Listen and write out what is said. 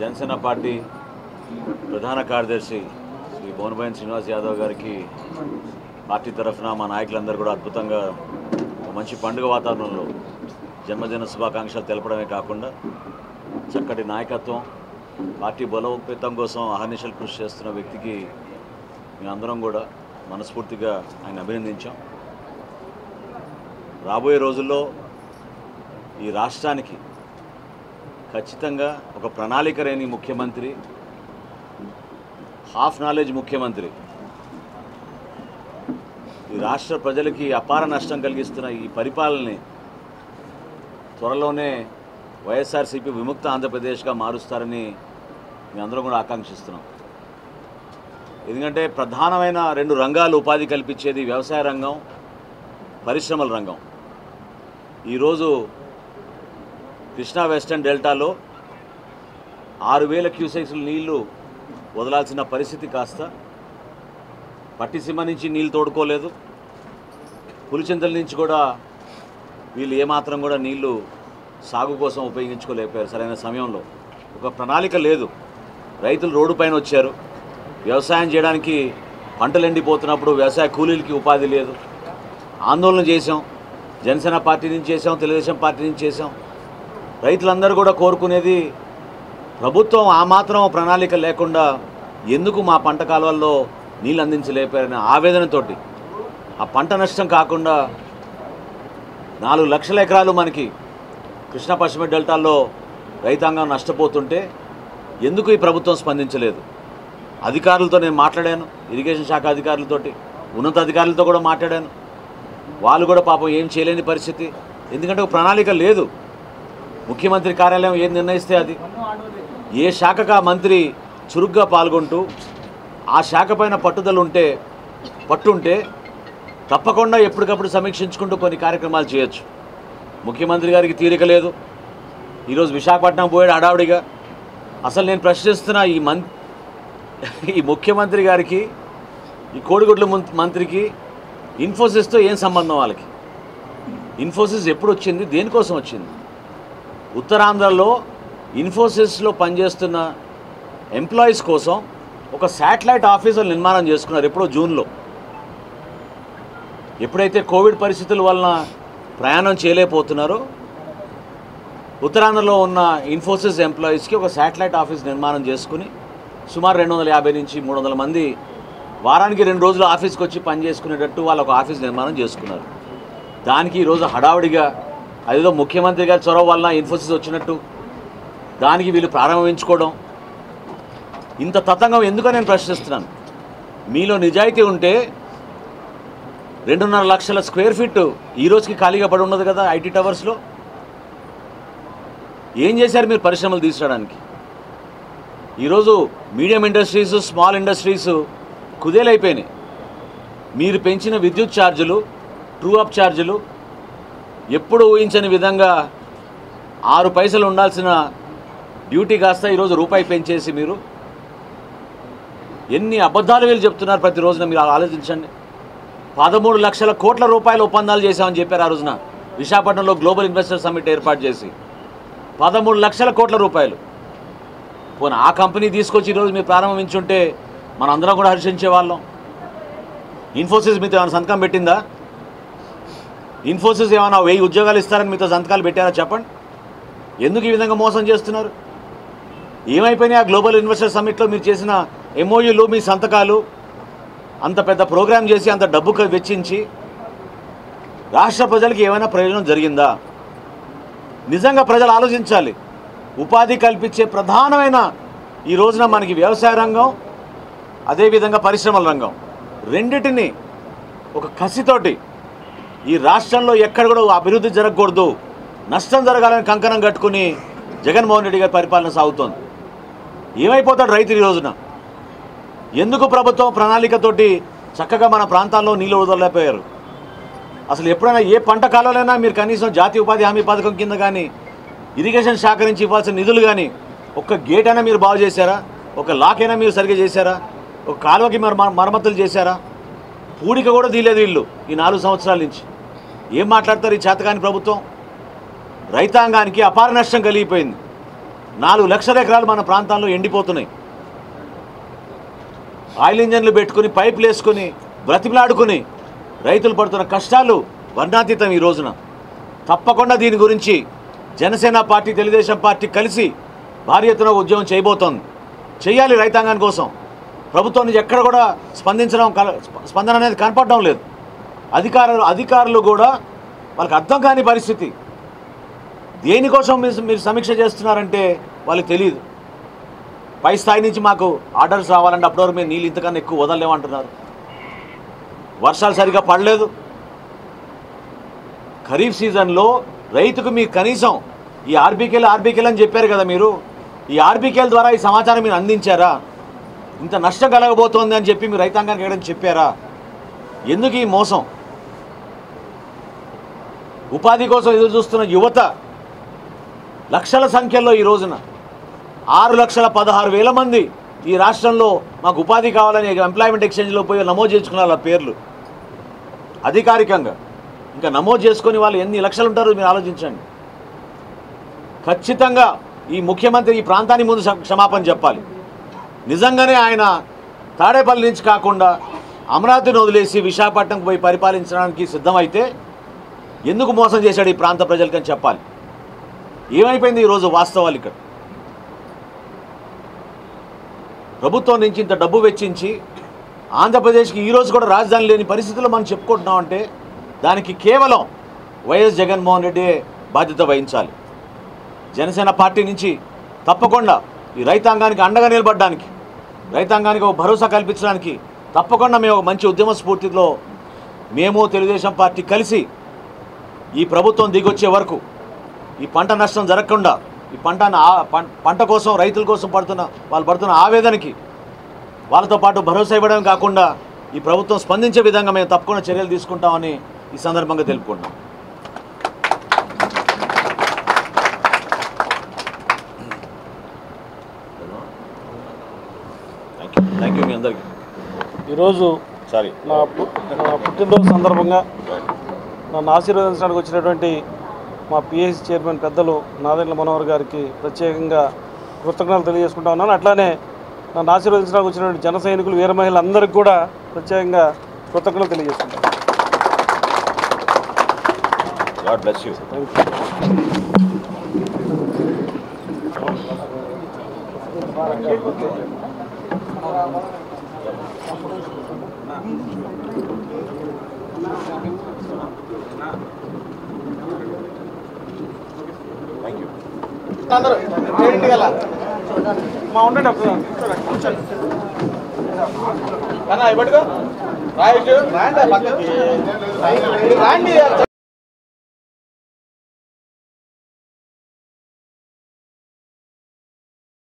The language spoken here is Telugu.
జనసేన పార్టీ ప్రధాన కార్యదర్శి శ్రీ భువనభాయన్ శ్రీనివాస్ యాదవ్ గారికి పార్టీ తరఫున మా నాయకులందరూ కూడా అద్భుతంగా ఒక మంచి పండుగ వాతావరణంలో జన్మదిన శుభాకాంక్షలు తెలపడమే కాకుండా చక్కటి నాయకత్వం పార్టీ బలోపేతం కోసం అహర్నిశలు కృషి చేస్తున్న వ్యక్తికి మేమందరం కూడా మనస్ఫూర్తిగా ఆయన అభినందించాం రాబోయే రోజుల్లో ఈ రాష్ట్రానికి ఖచ్చితంగా ఒక ప్రణాళిక లేని ముఖ్యమంత్రి హాఫ్ నాలెడ్జ్ ముఖ్యమంత్రి ఈ రాష్ట్ర ప్రజలకి అపార నష్టం కలిగిస్తున్న ఈ పరిపాలనని త్వరలోనే వైఎస్ఆర్సీపీ విముక్త ఆంధ్రప్రదేశ్గా మారుస్తారని మేమందరం కూడా ఆకాంక్షిస్తున్నాం ఎందుకంటే ప్రధానమైన రెండు రంగాలు ఉపాధి కల్పించేది వ్యవసాయ రంగం పరిశ్రమల రంగం ఈరోజు కృష్ణా వెస్టర్న్ డెల్టాలో ఆరు వేల క్యూసెక్స్ల నీళ్లు వదలాల్సిన పరిస్థితి కాస్త పట్టిసీమ నుంచి నీళ్ళు తోడుకోలేదు పులిచింతల నుంచి కూడా వీళ్ళు ఏమాత్రం కూడా నీళ్లు సాగు కోసం ఉపయోగించుకోలేకపోయారు సరైన సమయంలో ఒక ప్రణాళిక లేదు రైతులు రోడ్డు పైన వచ్చారు వ్యవసాయం చేయడానికి పంటలు ఎండిపోతున్నప్పుడు వ్యవసాయ కూలీలకి ఉపాధి లేదు ఆందోళన చేసాం జనసేన పార్టీ నుంచి చేసాం తెలుగుదేశం పార్టీ నుంచి చేసాం రైతులందరూ కూడా కోరుకునేది ప్రభుత్వం ఆ మాత్రం ప్రణాళిక లేకుండా ఎందుకు మా పంట కాలువల్లో నీళ్ళు అందించలేపారనే ఆవేదనతోటి ఆ పంట నష్టం కాకుండా నాలుగు లక్షల ఎకరాలు మనకి కృష్ణా పశ్చిమ డెల్టాల్లో రైతాంగం నష్టపోతుంటే ఎందుకు ఈ ప్రభుత్వం స్పందించలేదు అధికారులతో నేను మాట్లాడాను ఇరిగేషన్ శాఖ అధికారులతోటి ఉన్నత అధికారులతో కూడా మాట్లాడాను వాళ్ళు కూడా పాపం ఏం చేయలేని పరిస్థితి ఎందుకంటే ఒక ప్రణాళిక లేదు ముఖ్యమంత్రి కార్యాలయం ఏం నిర్ణయిస్తే అది ఏ శాఖకు ఆ మంత్రి చురుగ్గా పాల్గొంటూ ఆ శాఖ పైన పట్టుదల ఉంటే పట్టుంటే తప్పకుండా ఎప్పటికప్పుడు సమీక్షించుకుంటూ కొన్ని కార్యక్రమాలు చేయొచ్చు ముఖ్యమంత్రి గారికి తీరిక లేదు ఈరోజు విశాఖపట్నం పోయాడు హడావుడిగా అసలు నేను ప్రశ్నిస్తున్న ఈ మం ఈ ముఖ్యమంత్రి గారికి ఈ కోడిగుడ్ల మం- మంత్రికి ఇన్ఫోసిస్తో ఏం సంబంధం వాళ్ళకి ఇన్ఫోసిస్ ఎప్పుడు వచ్చింది దేనికోసం వచ్చింది ఉత్తరాంధ్రలో ఇన్ఫోసిస్లో పనిచేస్తున్న ఎంప్లాయీస్ కోసం ఒక శాటిలైట్ ఆఫీసులు నిర్మాణం చేసుకున్నారు ఎప్పుడో జూన్లో ఎప్పుడైతే కోవిడ్ పరిస్థితుల వలన ప్రయాణం చేయలేకపోతున్నారో ఉత్తరాంధ్రలో ఉన్న ఇన్ఫోసిస్ ఎంప్లాయీస్కి ఒక శాటిలైట్ ఆఫీస్ నిర్మాణం చేసుకుని సుమారు రెండు వందల యాభై నుంచి మూడు వందల మంది వారానికి రెండు రోజులు ఆఫీస్కి వచ్చి పని చేసుకునేటట్టు వాళ్ళు ఒక ఆఫీస్ నిర్మాణం చేసుకున్నారు దానికి ఈరోజు హడావుడిగా అదేదో ముఖ్యమంత్రి గారి చొరవ వలన ఇన్ఫోసిస్ వచ్చినట్టు దానికి వీళ్ళు ప్రారంభించుకోవడం ఇంత తతంగం ఎందుకో నేను ప్రశ్నిస్తున్నాను మీలో నిజాయితీ ఉంటే రెండున్నర లక్షల స్క్వేర్ ఫీట్ ఈ రోజుకి ఖాళీగా పడి ఉన్నది కదా ఐటీ టవర్స్లో ఏం చేశారు మీరు పరిశ్రమలు తీసుకురావడానికి ఈరోజు మీడియం ఇండస్ట్రీస్ స్మాల్ ఇండస్ట్రీస్ కుదేలైపోయినాయి మీరు పెంచిన విద్యుత్ ఛార్జీలు ట్రూ అప్ ఛార్జీలు ఎప్పుడు ఊహించని విధంగా ఆరు పైసలు ఉండాల్సిన డ్యూటీ కాస్త ఈరోజు రూపాయి పెంచేసి మీరు ఎన్ని అబద్ధాలు వీళ్ళు చెప్తున్నారు ప్రతి రోజున మీరు ఆలోచించండి పదమూడు లక్షల కోట్ల రూపాయల ఒప్పందాలు చేశామని చెప్పారు ఆ రోజున విశాఖపట్నంలో గ్లోబల్ ఇన్వెస్టర్ సమ్మిట్ ఏర్పాటు చేసి పదమూడు లక్షల కోట్ల రూపాయలు పోనీ ఆ కంపెనీ తీసుకొచ్చి ఈరోజు మీరు ప్రారంభించుంటే మన అందరం కూడా హర్షించే వాళ్ళం ఇన్ఫోసిస్ మీతో ఏమైనా సంతకం పెట్టిందా ఇన్ఫోసిస్ ఏమైనా వెయ్యి ఉద్యోగాలు ఇస్తారని మీతో సంతకాలు పెట్టారా చెప్పండి ఎందుకు ఈ విధంగా మోసం చేస్తున్నారు ఏమైపోయినాయి ఆ గ్లోబల్ ఇన్వెస్టర్ సమ్మిట్లో మీరు చేసిన ఎంఓయూలు మీ సంతకాలు అంత పెద్ద ప్రోగ్రాం చేసి అంత డబ్బు ఖ- వెచ్చించి రాష్ట్ర ప్రజలకు ఏమైనా ప్రయోజనం జరిగిందా నిజంగా ప్రజలు ఆలోచించాలి ఉపాధి కల్పించే ప్రధానమైన ఈ రోజున మనకి వ్యవసాయ రంగం అదేవిధంగా పరిశ్రమల రంగం రెండిటిని ఒక కసితోటి ఈ రాష్ట్రంలో ఎక్కడ కూడా అభివృద్ధి జరగకూడదు నష్టం జరగాలని కంకణం కట్టుకుని జగన్మోహన్ రెడ్డి గారి పరిపాలన సాగుతోంది ఏమైపోతాడు రైతు ఈ రోజున ఎందుకు ప్రభుత్వం ప్రణాళికతోటి చక్కగా మన ప్రాంతాల్లో నీళ్ళు వదలలేకపోయారు అసలు ఎప్పుడైనా ఏ పంట కాలంలోనైనా మీరు కనీసం జాతీయ ఉపాధి హామీ పథకం కింద కానీ ఇరిగేషన్ శాఖ నుంచి ఇవ్వాల్సిన నిధులు కానీ ఒక్క గేట్ అయినా మీరు బాగు చేశారా ఒక లాక్ అయినా మీరు సరిగ్గా చేశారా ఒక కాలువకి మరి మర- మరమ్మతులు చేశారా పూడిక కూడా తీయలేదు వీళ్ళు ఈ నాలుగు సంవత్సరాల నుంచి ఏం మాట్లాడతారు ఈ చేతకాని ప్రభుత్వం రైతాంగానికి అపార నష్టం కలిగిపోయింది నాలుగు లక్షల ఎకరాలు మన ప్రాంతాల్లో ఎండిపోతున్నాయి ఆయిల్ ఇంజన్లు పెట్టుకుని పైపులు వేసుకుని బ్రతిమలాడుకుని రైతులు పడుతున్న కష్టాలు వర్ణాతీతం ఈ రోజున తప్పకుండా దీని గురించి జనసేన పార్టీ తెలుగుదేశం పార్టీ కలిసి భారీ ఎత్తున ఉద్యమం చేయబోతోంది చేయాలి రైతాంగం కోసం ప్రభుత్వం నుంచి ఎక్కడ కూడా స్పందించడం కల- స్పందన అనేది కనపడడం లేదు అధికారులు అధికారులు కూడా వాళ్ళకి అర్థం కాని పరిస్థితి దేనికోసం మీరు మీరు సమీక్ష చేస్తున్నారంటే వాళ్ళకి తెలియదు పై స్థాయి నుంచి మాకు ఆర్డర్స్ రావాలంటే అప్పటి వరకు మేము నీళ్ళు ఇంతకన్నా ఎక్కువ వదలలేమంటున్నారు వర్షాలు సరిగా పడలేదు ఖరీఫ్ సీజన్లో రైతుకు మీరు కనీసం ఈ ఆర్బీకేలు ఆర్బీకేలు అని చెప్పారు కదా మీరు ఈ ఆర్బీకేల ద్వారా ఈ సమాచారం మీరు అందించారా ఇంత నష్టం కలగబోతోంది అని చెప్పి మీరు రైతాంగానికి ఎక్కడైనా చెప్పారా ఎందుకు ఈ మోసం ఉపాధి కోసం ఎదురు చూస్తున్న యువత లక్షల సంఖ్యలో ఈ రోజున ఆరు లక్షల పదహారు వేల మంది ఈ రాష్ట్రంలో మాకు ఉపాధి కావాలని ఎంప్లాయ్మెంట్ ఎక్స్చేంజ్లో పోయి నమోదు చేసుకున్నారు వాళ్ళ పేర్లు అధికారికంగా ఇంకా నమోదు చేసుకొని వాళ్ళు ఎన్ని లక్షలు ఉంటారో మీరు ఆలోచించండి ఖచ్చితంగా ఈ ముఖ్యమంత్రి ఈ ప్రాంతానికి ముందు క్ష- క్షమాపణ చెప్పాలి నిజంగానే ఆయన తాడేపల్లి నుంచి కాకుండా అమరావతిని వదిలేసి విశాఖపట్నంకు పోయి పరిపాలించడానికి సిద్ధమైతే ఎందుకు మోసం చేశాడు ఈ ప్రాంత ప్రజలకని చెప్పాలి ఏమైపోయింది ఈరోజు వాస్తవాలు ఇక్కడ ప్రభుత్వం నుంచి ఇంత డబ్బు వెచ్చించి ఆంధ్రప్రదేశ్కి ఈరోజు కూడా రాజధాని లేని పరిస్థితుల్లో మనం చెప్పుకుంటున్నామంటే దానికి కేవలం వైఎస్ జగన్మోహన్ రెడ్డి బాధ్యత వహించాలి జనసేన పార్టీ నుంచి తప్పకుండా ఈ రైతాంగానికి అండగా నిలబడడానికి రైతాంగానికి ఒక భరోసా కల్పించడానికి తప్పకుండా మేము ఒక మంచి ఉద్యమ స్ఫూర్తిలో మేము తెలుగుదేశం పార్టీ కలిసి ఈ ప్రభుత్వం దిగొచ్చే వరకు ఈ పంట నష్టం జరగకుండా ఈ పంట పంట కోసం రైతుల కోసం పడుతున్న వాళ్ళు పడుతున్న ఆవేదనకి వాళ్ళతో పాటు భరోసా ఇవ్వడం కాకుండా ఈ ప్రభుత్వం స్పందించే విధంగా మేము తప్పకుండా చర్యలు తీసుకుంటామని ఈ సందర్భంగా తెలుపుకుంటాం థ్యాంక్ యూ థ్యాంక్ యూ మీ అందరికీ ఈరోజు సారీ నా పు- నా పుట్టినరోజు సందర్భంగా నన్ను ఆశీర్వదించడానికి వచ్చినటువంటి మా పిఎస్సి చైర్మన్ పెద్దలు నాదెండ్ల మనోహర్ గారికి ప్రత్యేకంగా కృతజ్ఞతలు తెలియజేసుకుంటా ఉన్నాను అట్లానే నన్ను ఆశీర్వదించడానికి వచ్చినటువంటి జన సైనికులు వీర మహిళలందరికీ కూడా ప్రత్యేకంగా కృతజ్ఞతలు తెలియజేసుకుంటాను God bless you thank you thank you మా ఉండండి అప్పుడు కన్నా ఇవ్వడుకో రాయొచ్చు రాండి పక్కకి రాండి